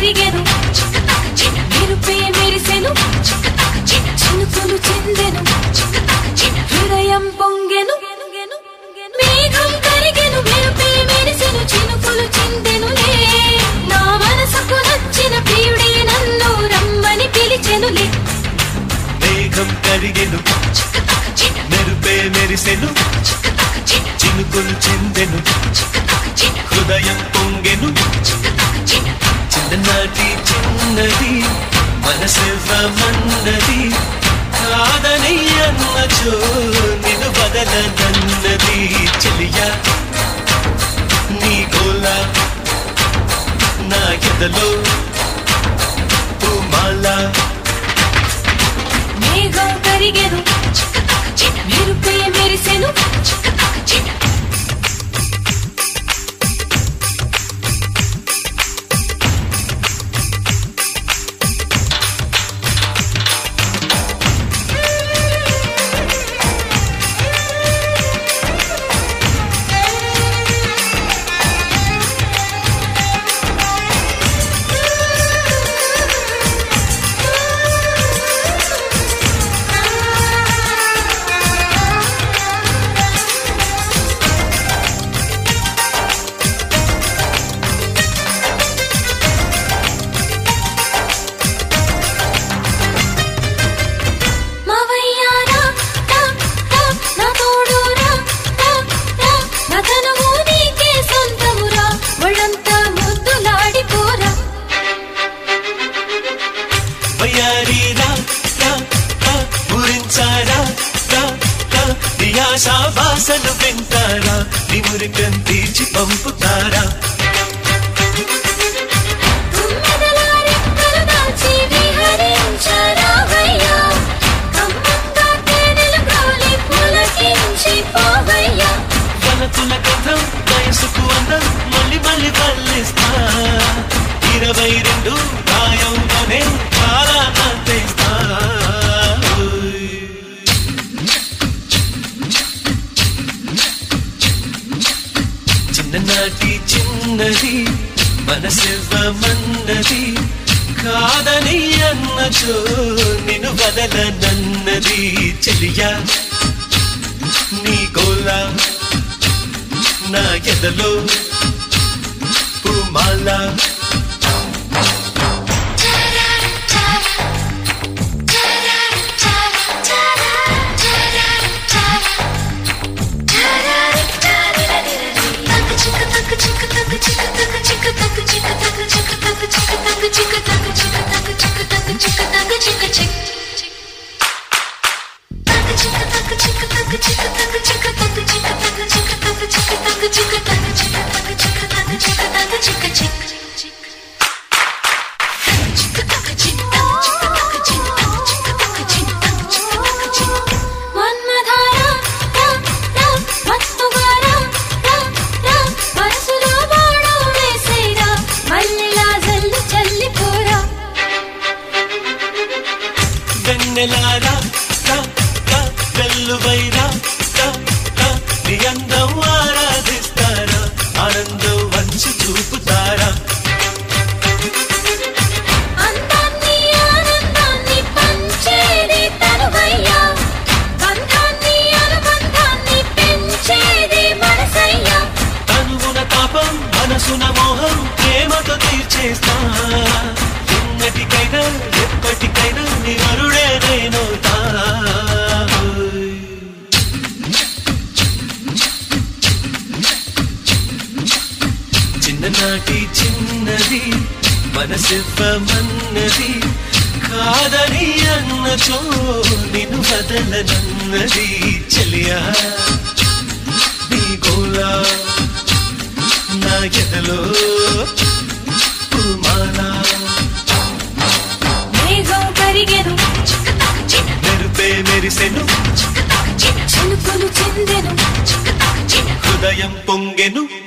కరిగెను మెరుపే మెరిసెను చినుకులు చిందెను హృదయం పొంగెను మేఘం కరిగెను మెరుపే మెరిసెను చినుకులు చిందెనులే నా మనసుకు నచ్చిన ప్రియుడే నన్ను రమ్మని పిలిచెనులే మేఘం కరిగెను మెరుపే మెరిసెను చినుకులు చిందెను హృదయం పొంగెను చిన్ననాటి చిన్నది మనసివ్వమన్నది కాదని అన్నచో నిన్ను బదలనన్నది చెలియా నీ గోల నా ఎదలో పూమాల మేఘం కరిగెను మెరుపే మెరిసెను మావయ్యారా రా రా నా తోడు రా రా రా నా తనువు నీకే సొంతమురా ఒళ్ళంతా ముద్దులాడిపోరా వయ్యారి రా రా రా గురించారా రా రా నీ ఆశా వాసను వింటారా నీ మురికం తీర్చి పంపుతారా తుమ్మెదలా రెక్కలు దాల్చి విహరించరావయ్యా కమ్మంగా తేనెలు గ్రోలి పులకించి పోవయ్యా వలతుల కథం వయసుకు అందం మళ్ళీ మళ్ళీ పల్లిస్తా ఇరవై రెండు గాయంలోనే చాలా అంతేస్తా చిన్ననాటి చిన్నది మనసివ్వమన్నది కాదని అన్నచో నిన్ను వదలనన్నది చెలియా నీ గోల నా ఎదలో పూమాల మన్మధారా రా రా మత్తుగారా రా రా మనసులో బాణం వేసేరా మల్లెలా జల్లు చల్లిపోరా వెన్నెలారా రా రా వెల్లువైరా రా రా నీ అందం ఆరాధిస్తారా ఆనందం వంచి చూపుతారా అందాన్ని ఆనందాన్ని పంచేది తనువయ్యా బంధాన్ని అనుబంధాన్ని పెంచేది మనసయ్యా తనువున తాపం మనసున మోహం ప్రేమతో తీర్చేస్తా ఎన్నటికైనా ఎప్పటికైనా నీ వరుడే నేనవుతా చిన్ననాటి చిన్నది మనసివ్వమన్నది కాదని అన్నచో నిన్ను వదలనన్నది చెలియా నీ గోలా నా ఎదలో పూమాలా మేఘం కరిగెను మెరుపే మెరిసెను చినుకులు చిందెను హృదయం పొంగెను